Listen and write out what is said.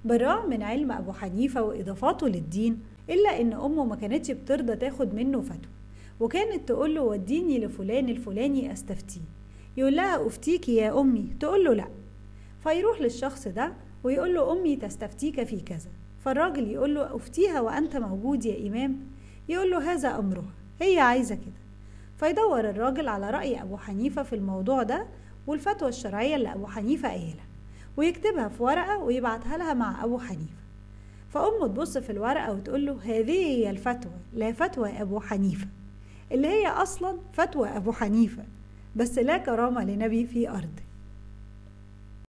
بالرغم من علم أبو حنيفة وإضافاته للدين إلا إن أمه ما كانتش بترضى تاخد منه فتوى وكانت تقول له وديني لفلان الفلاني أستفتيه يقول لها أفتيكي يا أمي تقول له لأ فيروح للشخص ده ويقول له أمي تستفتيك في كذا فالراجل يقول له أفتيها وأنت موجود يا إمام يقول له هذا أمرها هي عايزة كده فيدور الراجل على رأي أبو حنيفة في الموضوع ده والفتوى الشرعية اللي أبو حنيفة قايلها ويكتبها في ورقة ويبعتها لها مع أبو حنيفة فأمه تبص في الورقة وتقول له هذه هي الفتوى لا فتوى أبو حنيفة اللي هي أصلا فتوى أبو حنيفة بس لا كرامة لنبي في أرضه